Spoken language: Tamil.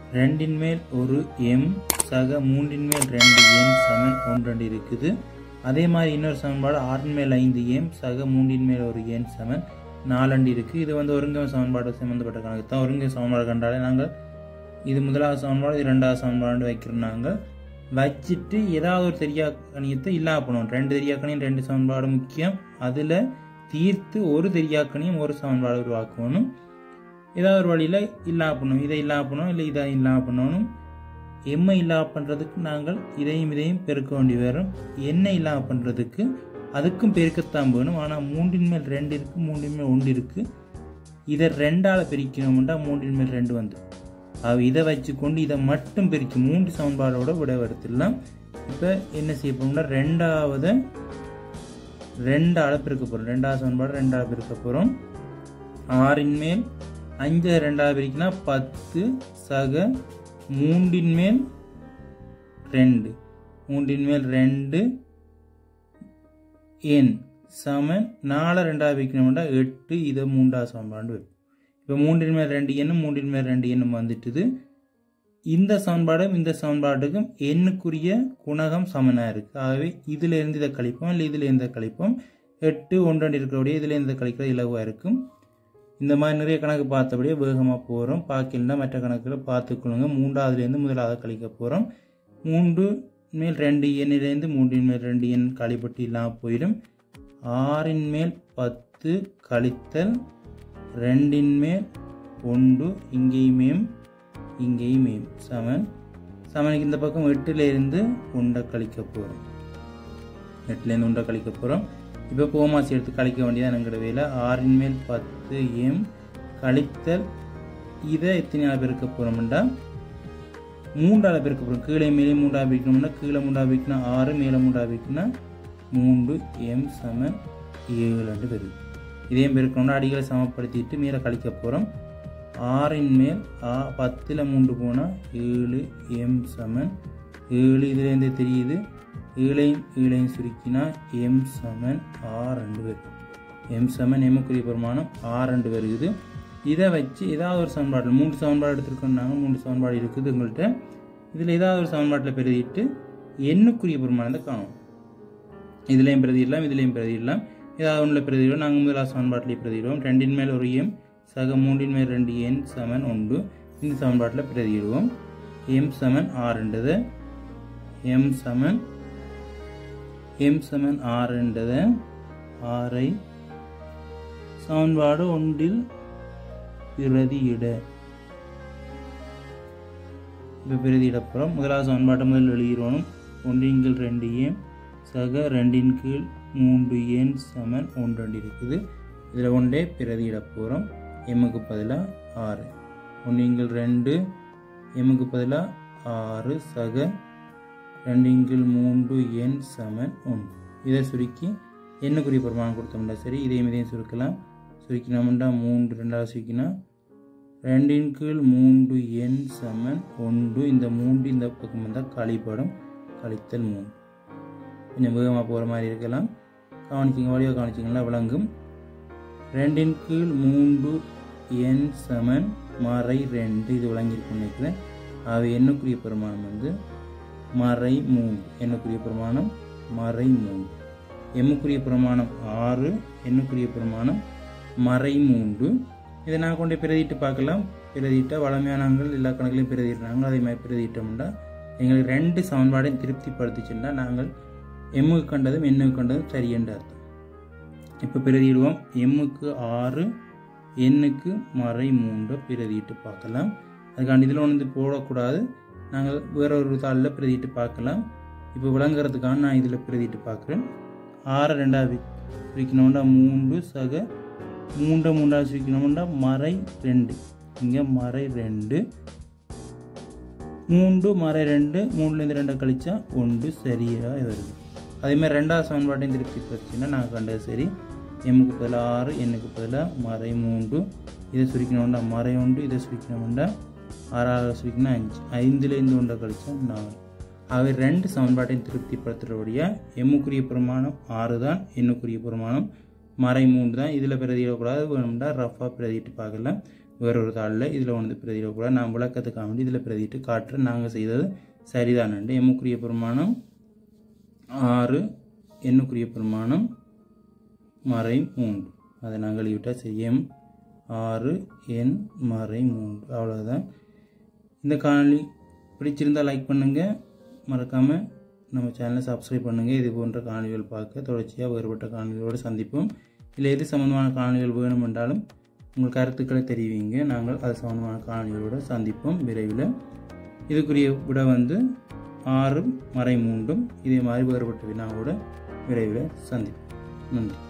ரெண்டின் மேல் ஒரு எம் சக மூன்றின் மேல் ரெண்டு எம் சமன் ஒன்றண்டு இருக்குது அதே மாதிரி இன்னொரு சமன்பாடு ஆறின் மேல் ஐந்து எம் சக மூன்றின் மேல் ஒரு எண் சமன் நாலண்டு இருக்குது இது வந்து ஒருங்கமை சமன்பாடு சம்மந்தப்பட்ட கணக்கு தான் ஒருங்கமை சமன்பாடு கண்டாலே நாங்கள் இது முதலாவது சமன்பாடு இது ரெண்டாவது சமன்பாடு வைக்கிறோம் நாங்கள் வச்சுட்டு ஏதாவது ஒரு தெரியாக்கணியத்தை இல்லாம பண்ணுவோம் ரெண்டு தெரியாக்கணியும் ரெண்டு சமன்பாடு முக்கியம் அதில் தீர்த்து ஒரு தெரியாக்கணியும் ஒரு சமன்பாடு உருவாக்கணும் ஏதாவது ஒரு வழியில் இல்லா பண்ணணும் இதை இல்லா பண்ணணும் இல்லை இதை இல்லா பண்ணணும் எம்மை இல்லா பண்ணுறதுக்கு நாங்கள் இதையும் இதையும் பெருக்க வேண்டி வரும் எண்ணெய் இல்லா பண்ணுறதுக்கு அதுக்கும் பெருக்கத்தான் வேணும் ஆனால் மூன்றின் மேல் ரெண்டு இருக்குது மூன்றின் மேல் ஒன்று இருக்குது இதை ரெண்டால் பிரிக்கணும்னா மூன்றின் மேல் ரெண்டு வந்து அவ இதை வச்சுக்கொண்டு இதை மட்டும் பிரித்து மூன்று சமன்பாடோட விட எடுத்துடலாம் இப்போ என்ன செய்ய போகிறோம்னா ரெண்டாவது ரெண்டால் பிரிக்க போகிறோம் ரெண்டாவது சமன்பாடு ரெண்டால் பிரிக்க போகிறோம் ஆறின் மேல் அஞ்சு ரெண்டாவது பிரிக்கினா பத்து சக மூன்றின் மேல் ரெண்டு மூன்றின் மேல் ரெண்டு எண் சமன் நாலு ரெண்டாவது பிரிக்கணும்னா எட்டு இதை மூன்றாவது சமன்பாடு வைப்போம் இப்போ மூன்றின் மேல் ரெண்டு எண்ணும் மூன்றின் மேல் ரெண்டு எண்ணும் வந்துட்டுது இந்த சமன்பாடும் இந்த சமன்பாட்டுக்கும் எண்ணுக்குரிய குணகம் சமனாக இருக்குது ஆகவே இதில் இருந்து இதை கழிப்போம் இல்லை இதில் இருந்து கழிப்போம் எட்டு ஒன்றண்டு இருக்கக்கூடிய இதில் இருந்து கழிக்கிறது இலவாக இருக்கும் இந்த மாதிரி நிறைய கணக்கு பார்த்தபடியே வேகமாக போகிறோம் பார்க்கலன்னா மற்ற கணக்கில் பார்த்துக்கொள்ளுங்க மூன்றாவதுலேருந்து முதலாவது கழிக்க போகிறோம் மூன்று மேல் ரெண்டு எண்ணிலேருந்து மூன்றின் மேல் ரெண்டு எண் கழிப்பட்டு இல்லாமல் போயிடும் ஆறின் மேல் பத்து கழித்தல் ரெண்டின் மேல் ஒன்று இங்கேயுமே இங்கேயுமே சமன் சமனுக்கு இந்த பக்கம் எட்டுலேருந்து ஒன்றை கழிக்க போகிறோம் எட்டுலேருந்து ஒன்றை கழிக்க போகிறோம் இப்போ கோமாசி எடுத்து கழிக்க வேண்டியதான் எங்களோட வேலை ஆறின் மேல் பத்து எம் கழித்தல் இதை எத்தனை ஆள் பெருக்க போகிறோம்டா மூன்றால் பெருக்க போகிறோம் கீழே மேலே மூன்றா பிரிக்கணும்னா கீழே மூன்றா பிரிக்கணும்னா ஆறு மேலே மூன்றா பிரிக்கணும்னா மூன்று எம் சமன் ஏழு ரெண்டு பெருக்கு இதையும் பெருக்கணும்னா அடிகளை சமப்படுத்திட்டு மேலே கழிக்க போகிறோம் ஆறின் மேல் ஆ பத்தில் மூன்று போனால் ஏழு எம் சமன் ஏழு இதுலேருந்து தெரியுது ஏழையும் ஏழையும் சுருக்கினா எம் சமன் ஆறு ரெண்டு பேர் எம் சமன் எம்முக்குரிய பிரமாணம் ஆறு ரெண்டு வருகுது இதை வச்சு ஏதாவது ஒரு சமன்பாட்டில் மூன்று சமன்பாடு எடுத்துருக்கோம்னாங்க மூன்று சமன்பாடு இருக்குது உங்கள்கிட்ட இதில் ஏதாவது ஒரு சமன்பாட்டில் பிரதிட்டு எண்ணுக்குரிய பிரமாணத்தை காணும் இதுலேயும் பிரதியிடலாம் இதுலேயும் பிரதியிடலாம் ஏதாவது ஒன்றில் பிரதியிடும் நாங்கள் முதலாவது சமன்பாட்டிலே பிரதியிடுவோம் ரெண்டின் மேல் ஒரு எம் சக மூன்றின் மேல் ரெண்டு எண் சமன் ஒன்று இந்த சமன்பாட்டில் பிரதியிடுவோம் எம் சமன் ஆறுன்றது எம் சமன் எம் சமன் ஆறுன்றது ஆறை சமன்பாடு ஒன்றில் பிரதியிட இப்போ பிரதியிடப்புறம் முதலாவது சமன்பாட்டை முதல் எழுதிடணும் ஒன்றின் கீழ் ரெண்டு ஏன் சக ரெண்டின் கீழ் மூன்று ஏன் சமன் ஒன்று ரெண்டு இருக்குது இதில் ஒன்றே பிரதியிட போகிறோம் எம்முக்கு பதிலாக ஆறு ஒன்றின் கீழ் ரெண்டு எம்முக்கு பதிலாக ஆறு சக ரெண்டின் கீழ் மூன்று எண் சமன் ஒன்று இதை சுருக்கி எண்ணுக்குரிய பிரமாணம் கொடுத்தோம்னா சரி இதையும் இதையும் சுருக்கலாம் சுருக்கினோம்னா மூன்று ரெண்டாவது சுருக்கினா ரெண்டின் கீழ் மூன்று எண் சமன் ஒன்று இந்த மூன்று இந்த பக்கம் வந்தால் கழிப்படும் கழித்தல் மூன்று கொஞ்சம் வேகமாக போகிற மாதிரி இருக்கலாம் கவனிச்சிங்க வழியாக கவனிச்சிங்களா விளங்கும் ரெண்டின் கீழ் மூன்று எண் சமன் மறை ரெண்டு இது விளங்கியிருக்கும் நினைக்கிறேன் அவை எண்ணுக்குரிய பிரமாணம் வந்து மறை மூன்று எண்ணுக்குரிய பிரமாணம் மறை மூன்று எம்முக்குரிய பிரமாணம் ஆறு எண்ணுக்குரிய பிரமாணம் மறை மூன்று இதை நான் கொண்டு பிரதிட்டு பார்க்கலாம் பிரதிட்டால் வளமையானவங்கள் எல்லா கணக்கிலையும் பிரதிடுறாங்க அதே மாதிரி பிரதிட்டோம்னா எங்களுக்கு ரெண்டு சமன்பாடையும் திருப்திப்படுத்திச்சுன்னா நாங்கள் எம்முக்கு கண்டதும் எண்ணுக்கு கண்டதும் சரி என்று அர்த்தம் இப்போ பிரதியிடுவோம் எம்முக்கு ஆறு எண்ணுக்கு மறை மூன்று பிரதிட்டு பார்க்கலாம் அதுக்காண்டி இதில் ஒன்று போடக்கூடாது நாங்கள் வேற ஒரு தாளில் பிரதிட்டு பார்க்கலாம் இப்போ விளங்குறதுக்காக நான் இதில் பிரதிட்டு பார்க்குறேன் ஆறு ரெண்டாவது பிரிக்கணும்னா மூன்று சக மூன்றை மூன்றாவது பிரிக்கணும்னா மறை ரெண்டு இங்கே மறை ரெண்டு மூன்று மறை ரெண்டு மூணுலேருந்து ரெண்டை கழிச்சா ஒன்று சரியாக வருது அதேமாதிரி ரெண்டாவது சமன்பாட்டையும் திருப்தி படுத்தினா நான் கண்டது சரி எம்முக்கு பதிலாக ஆறு எண்ணுக்கு பதிலாக மறை மூன்று இதை சுருக்கணும்டா மறை ஒன்று இதை சுருக்கணும்டா ஆறாவது சுருக்கணும் அஞ்சு ஐந்துலேருந்து ஒன்றை கழிச்சா நாலு ஆகவே ரெண்டு சமன்பாட்டையும் திருப்திப்படுத்துகிறபடியாக எம்முக்குரிய பிரமாணம் ஆறு தான் எண்ணுக்குரிய பிரமாணம் மறை மூன்று தான் இதில் பிரதியிடக்கூடாது வேணும்னா ரஃபாக பிரதிட்டு பார்க்கலாம் வேறொரு தாளில் இதில் வந்து பிரதியிடக்கூடாது நான் விளக்கத்துக்காக வேண்டி இதில் பிரதிட்டு காட்டுறேன் நாங்கள் செய்தது சரிதானண்டு எம்முக்குரிய பெருமானம் ஆறு எண்ணுக்குரிய பெருமானம் மறை மூன்று அதை நாங்கள் எழுதிவிட்டால் செய்யும் ஆறு எண் மறை மூன்று அவ்வளோதான் இந்த காணொளி பிடிச்சிருந்தால் லைக் பண்ணுங்கள் மறக்காமல் நம்ம சேனலை சப்ஸ்கிரைப் பண்ணுங்கள் இது போன்ற காணொலிகள் பார்க்க தொடர்ச்சியாக வேறுபட்ட காணொலிகளோடு சந்திப்போம் இல்லை எது சம்மந்தமான காணொலிகள் வேணும் என்றாலும் உங்கள் கருத்துக்களை தெரிவிங்க நாங்கள் அது சம்மந்தமான காணொலிகளோடு சந்திப்போம் விரைவில் இதுக்குரிய விட வந்து ஆறு மறை மூன்றும் இதே மாதிரி வேறுபட்ட வினாவோட விரைவில் சந்திப்போம் நன்றி